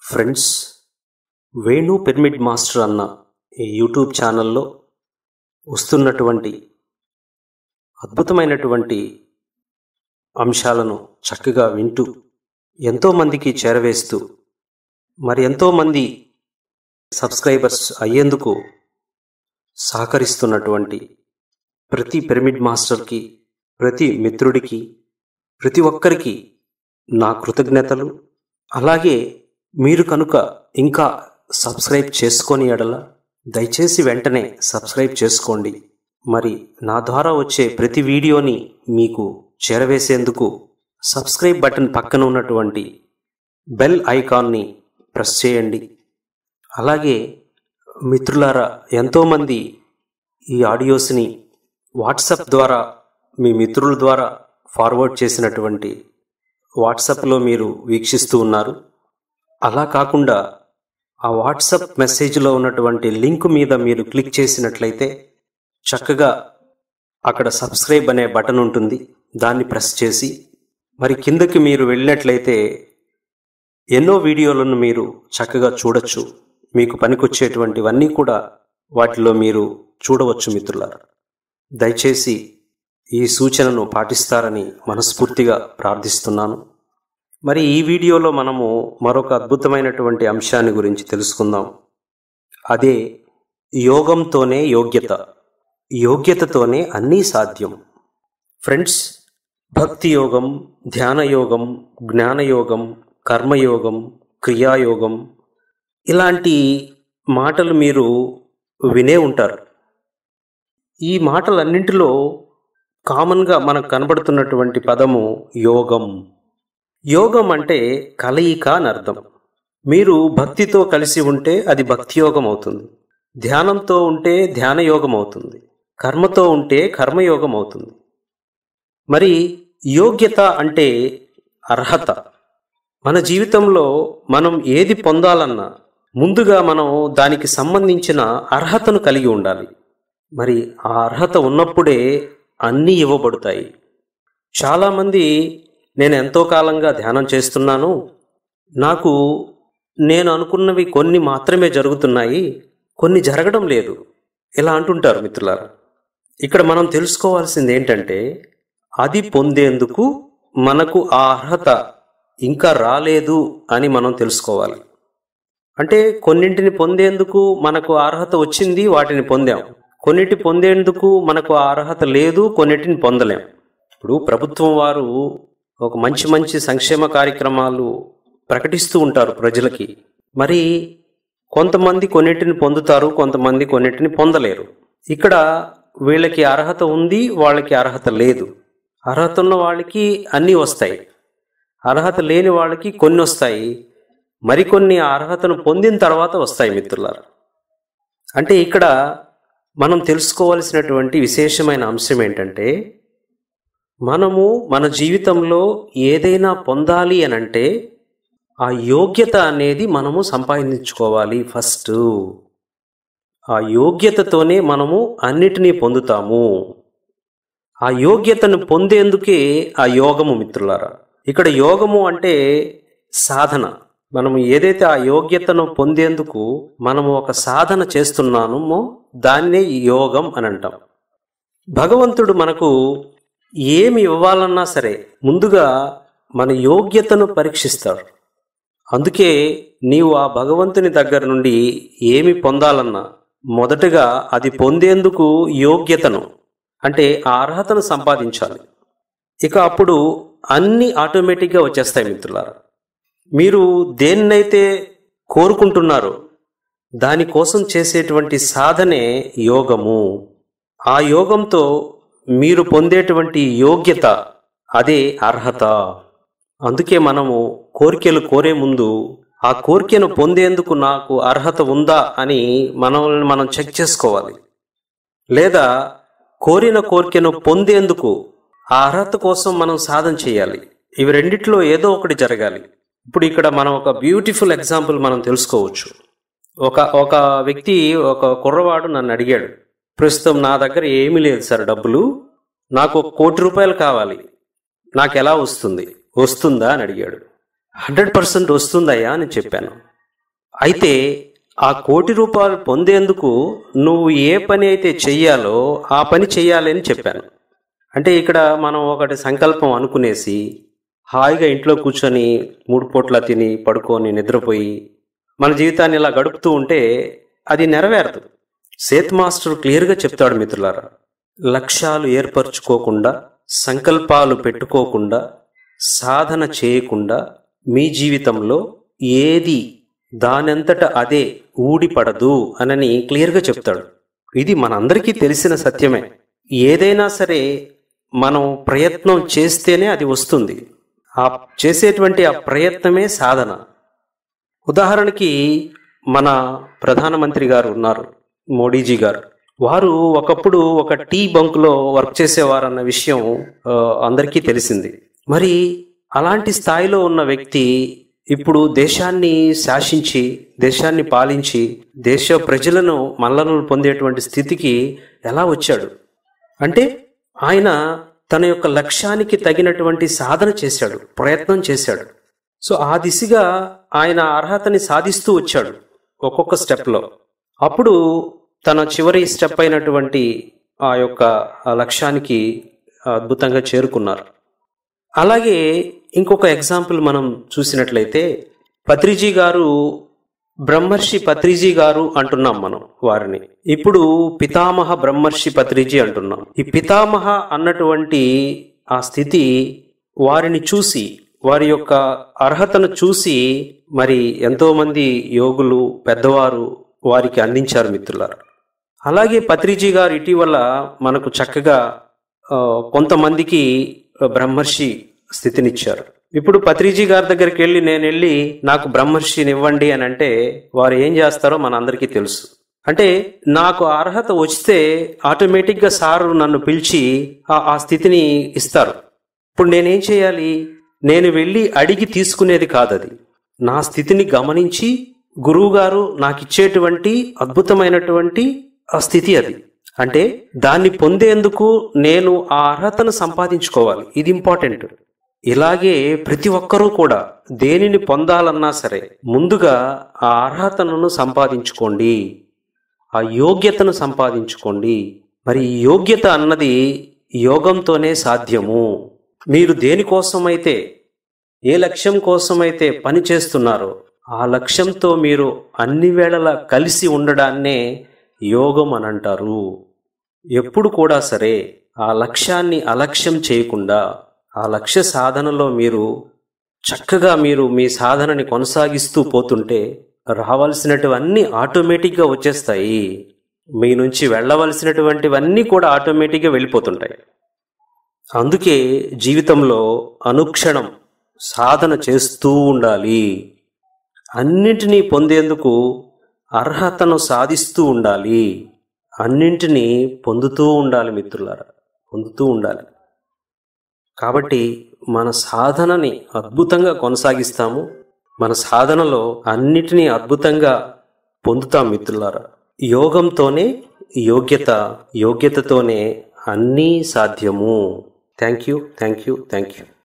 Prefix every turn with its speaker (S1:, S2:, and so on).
S1: friends Venu pyramid master అన్న ఈ YouTube ఛానల్లో వస్తున్నటువంటి అద్భుతమైనటువంటి అంశాలను చక్కగా వింటూ ఎంతోమందికి చేరవేస్తూ మరి ఎంతోమంది సబ్స్క్రైబర్స్ అయ్యేందుకు సహకరిస్తున్నటువంటి ప్రతి పిరమిడ్ మాస్టర్కి ప్రతి మిత్రుడికి ప్రతి ఒక్కరికి నా కృతజ్ఞతలు అలాగే మీరు కనుక ఇంకా సబ్స్క్రైబ్ చేసుకొని ఎడల దయచేసి వెంటనే సబ్స్క్రైబ్ చేసుకోండి మరి నా ద్వారా వచ్చే ప్రతి వీడియోని మీకు చేరవేసేందుకు సబ్స్క్రైబ్ బటన్ పక్కన ఉన్నటువంటి బెల్ ఐకాన్ని ప్రెస్ చేయండి అలాగే మిత్రులారా ఎంతోమంది ఈ ఆడియోస్ని వాట్సాప్ ద్వారా మీ మిత్రుల ద్వారా ఫార్వర్డ్ చేసినటువంటి వాట్సాప్లో మీరు వీక్షిస్తూ ఉన్నారు అలా కాకుండా ఆ వాట్సాప్ మెసేజ్లో ఉన్నటువంటి లింక్ మీద మీరు క్లిక్ చేసినట్లయితే చక్కగా అక్కడ సబ్స్క్రైబ్ అనే బటన్ ఉంటుంది దాన్ని ప్రెస్ చేసి మరి కిందకి మీరు వెళ్ళినట్లయితే ఎన్నో వీడియోలను మీరు చక్కగా చూడొచ్చు మీకు పనికొచ్చేటువంటివన్నీ కూడా వాటిలో మీరు చూడవచ్చు మిత్రులారా దయచేసి ఈ సూచనను పాటిస్తారని మనస్ఫూర్తిగా ప్రార్థిస్తున్నాను మరి ఈ వీడియోలో మనము మరొక అద్భుతమైనటువంటి అంశాన్ని గురించి తెలుసుకుందాం అదే యోగంతోనే యోగ్యత యోగ్యతతోనే అన్నీ సాధ్యం ఫ్రెండ్స్ భక్తి యోగం ధ్యాన యోగం జ్ఞానయోగం కర్మయోగం క్రియాయోగం ఇలాంటి మాటలు మీరు వినే ఉంటారు ఈ మాటలన్నింటిలో కామన్గా మనకు కనబడుతున్నటువంటి పదము యోగం యోగం అంటే కలయిక అని అర్థం మీరు భక్తితో కలిసి ఉంటే అది భక్తి యోగం అవుతుంది ధ్యానంతో ఉంటే ధ్యాన యోగం అవుతుంది కర్మతో ఉంటే కర్మయోగం అవుతుంది మరి యోగ్యత అంటే అర్హత మన జీవితంలో మనం ఏది పొందాలన్నా ముందుగా మనం దానికి సంబంధించిన అర్హతను కలిగి ఉండాలి మరి ఆ అర్హత ఉన్నప్పుడే అన్నీ ఇవ్వబడతాయి చాలామంది నేను ఎంతో కాలంగా ధ్యానం చేస్తున్నాను నాకు నేను అనుకున్నవి కొన్ని మాత్రమే జరుగుతున్నాయి కొన్ని జరగడం లేదు ఇలా అంటుంటారు మిత్రులారా ఇక్కడ మనం తెలుసుకోవాల్సింది ఏంటంటే అది పొందేందుకు మనకు ఆ అర్హత ఇంకా రాలేదు అని మనం తెలుసుకోవాలి అంటే కొన్నింటిని పొందేందుకు మనకు అర్హత వచ్చింది వాటిని పొందాం కొన్నిటి పొందేందుకు మనకు ఆ అర్హత లేదు కొన్నిటిని పొందలేం ఇప్పుడు ప్రభుత్వం వారు ఒక మంచి మంచి సంక్షేమ కార్యక్రమాలు ప్రకటిస్తూ ఉంటారు ప్రజలకి మరి కొంతమంది కొన్నిటిని పొందుతారు కొంతమంది కొన్నిటిని పొందలేరు ఇక్కడ వీళ్ళకి అర్హత ఉంది వాళ్ళకి అర్హత లేదు అర్హత ఉన్న వాళ్ళకి అన్నీ వస్తాయి అర్హత లేని వాళ్ళకి కొన్ని వస్తాయి మరికొన్ని అర్హతను పొందిన తర్వాత వస్తాయి మిత్రులారా అంటే ఇక్కడ మనం తెలుసుకోవాల్సినటువంటి విశేషమైన అంశం ఏంటంటే మనము మన జీవితంలో ఏదైనా పొందాలి అని అంటే ఆ యోగ్యత అనేది మనము సంపాదించుకోవాలి ఫస్ట్ ఆ యోగ్యతతోనే మనము అన్నిటినీ పొందుతాము ఆ యోగ్యతను పొందేందుకే ఆ యోగము మిత్రులారా ఇక్కడ యోగము అంటే సాధన మనము ఏదైతే ఆ యోగ్యతను పొందేందుకు మనము ఒక సాధన చేస్తున్నామో దాన్నే యోగం అని అంటాం భగవంతుడు మనకు ఏమి ఇవ్వాలన్నా సరే ముందుగా మన యోగ్యతను పరీక్షిస్తాడు అందుకే నీవు ఆ భగవంతుని దగ్గర నుండి ఏమి పొందాలన్నా మొదటగా అది పొందేందుకు యోగ్యతను అంటే ఆ అర్హతను సంపాదించాలి ఇక అప్పుడు అన్ని ఆటోమేటిక్గా వచ్చేస్తాయి మిత్రులారా మీరు దేన్నైతే కోరుకుంటున్నారో దానికోసం చేసేటువంటి సాధనే యోగము ఆ యోగంతో మీరు పొందేటువంటి యోగ్యత అదే అర్హత అందుకే మనము కోరికలు కోరే ముందు ఆ కోరికను పొందేందుకు నాకు అర్హత ఉందా అని మనల్ని మనం చెక్ చేసుకోవాలి లేదా కోరిన కోరికను పొందేందుకు ఆ అర్హత కోసం మనం సాధన చేయాలి ఇవి రెండిట్లో ఏదో ఒకటి జరగాలి ఇప్పుడు ఇక్కడ మనం ఒక బ్యూటిఫుల్ ఎగ్జాంపుల్ మనం తెలుసుకోవచ్చు ఒక ఒక వ్యక్తి ఒక కుర్రవాడు నన్ను అడిగాడు ప్రస్తుతం నా దగ్గర ఏమీ లేదు సార్ డబ్బులు నాకు ఒక కోటి రూపాయలు కావాలి నాకు ఎలా వస్తుంది వస్తుందా అని అడిగాడు హండ్రెడ్ పర్సెంట్ వస్తుందయ్యా అని చెప్పాను అయితే ఆ కోటి రూపాయలు పొందేందుకు నువ్వు ఏ పని అయితే చెయ్యాలో ఆ పని చెయ్యాలని చెప్పాను అంటే ఇక్కడ మనం ఒకటి సంకల్పం అనుకునేసి హాయిగా ఇంట్లో కూర్చొని మూడు పూట్ల తిని పడుకొని నిద్రపోయి మన జీవితాన్ని ఇలా గడుపుతూ ఉంటే అది నెరవేరదు సేత్ మాస్టర్ క్లియర్గా చెప్తాడు మిత్రులారా లక్ష్యాలు ఏర్పరచుకోకుండా సంకల్పాలు పెట్టుకోకుండా సాధన చేయకుండా మీ జీవితంలో ఏది దానంతట అదే ఊడిపడదు అనని క్లియర్గా చెప్తాడు ఇది మనందరికీ తెలిసిన సత్యమే ఏదైనా సరే మనం ప్రయత్నం చేస్తేనే అది వస్తుంది ఆ చేసేటువంటి ఆ ప్రయత్నమే సాధన ఉదాహరణకి మన ప్రధానమంత్రి గారు ఉన్నారు మోడీజీ గారు వారు ఒకప్పుడు ఒక టీ బంకులో వర్క్ చేసేవారన్న విషయం ఆ, అందరికీ తెలిసింది మరి అలాంటి స్థాయిలో ఉన్న వ్యక్తి ఇప్పుడు దేశాన్ని శాసించి దేశాన్ని పాలించి దేశ ప్రజలను మల్లనలు పొందేటువంటి స్థితికి ఎలా వచ్చాడు అంటే ఆయన తన యొక్క లక్ష్యానికి తగినటువంటి సాధన చేశాడు ప్రయత్నం చేశాడు సో ఆ దిశగా ఆయన అర్హతని సాధిస్తూ వచ్చాడు ఒక్కొక్క స్టెప్లో అప్పుడు తన చివరి స్టెప్ అయినటువంటి ఆ యొక్క ఆ లక్ష్యానికి అద్భుతంగా చేరుకున్నారు అలాగే ఇంకొక ఎగ్జాంపుల్ మనం చూసినట్లయితే పత్రిజీ గారు బ్రహ్మర్షి పత్రిజీ గారు అంటున్నాం మనం వారిని ఇప్పుడు పితామహ బ్రహ్మర్షి పత్రిజీ అంటున్నాం ఈ పితామహ అన్నటువంటి ఆ స్థితి వారిని చూసి వారి యొక్క అర్హతను చూసి మరి ఎంతో మంది యోగులు పెద్దవారు వారికి అందించారు మిత్రులారా అలాగే పత్రిజీ గారు ఇటీవల మనకు చక్కగా ఆ, కొంతమందికి బ్రహ్మర్షి స్థితినిచ్చారు ఇప్పుడు పత్రిజీ గారి దగ్గరికి వెళ్ళి నేను వెళ్ళి నాకు బ్రహ్మర్షిని ఇవ్వండి అని అంటే వారు ఏం చేస్తారో మన అందరికీ తెలుసు అంటే నాకు ఆ అర్హత వస్తే ఆటోమేటిక్గా సారు నన్ను పిలిచి ఆ- ఆ స్థితిని ఇస్తారు ఇప్పుడు నేనేం చేయాలి నేను వెళ్ళి అడిగి తీసుకునేది కాదది నా స్థితిని గమనించి గురువుగారు నాకు ఇచ్చేటువంటి అద్భుతమైనటువంటి ఆ స్థితి అది అంటే దాన్ని పొందేందుకు నేను ఆ అర్హతను సంపాదించుకోవాలి ఇది ఇంపార్టెంట్ ఇలాగే ప్రతి ఒక్కరూ కూడా దేనిని పొందాలన్నా సరే ముందుగా ఆ అర్హతను సంపాదించుకోండి ఆ యోగ్యతను సంపాదించుకోండి మరి ఈ యోగ్యత అన్నది యోగంతోనే సాధ్యము మీరు దేనికోసమైతే ఏ లక్ష్యం కోసమైతే పని చేస్తున్నారో ఆ లక్ష్యంతో మీరు అన్ని వేళలా కలిసి ఉండడాన్నే యోగం అని అంటారు ఎప్పుడు కూడా సరే ఆ లక్ష్యాన్ని అలక్ష్యం చేయకుండా ఆ లక్ష్య సాధనలో మీరు చక్కగా మీరు మీ సాధనని కొనసాగిస్తూ పోతుంటే రావాల్సినటువన్నీ ఆటోమేటిక్గా వచ్చేస్తాయి మీ నుంచి వెళ్ళవలసినటువంటివన్నీ కూడా ఆటోమేటిక్గా వెళ్ళిపోతుంటాయి అందుకే జీవితంలో అనుక్షణం సాధన చేస్తూ ఉండాలి అన్నింటినీ పొందేందుకు అర్హతను సాధిస్తూ ఉండాలి అన్నింటినీ పొందుతూ ఉండాలి మిత్రులారా పొందుతూ ఉండాలి కాబట్టి మన సాధనని అద్భుతంగా కొనసాగిస్తాము మన సాధనలో అన్నిటినీ అద్భుతంగా పొందుతాం మిత్రులారా యోగంతోనే యోగ్యత యోగ్యతతోనే అన్నీ సాధ్యము thank you thank you thank you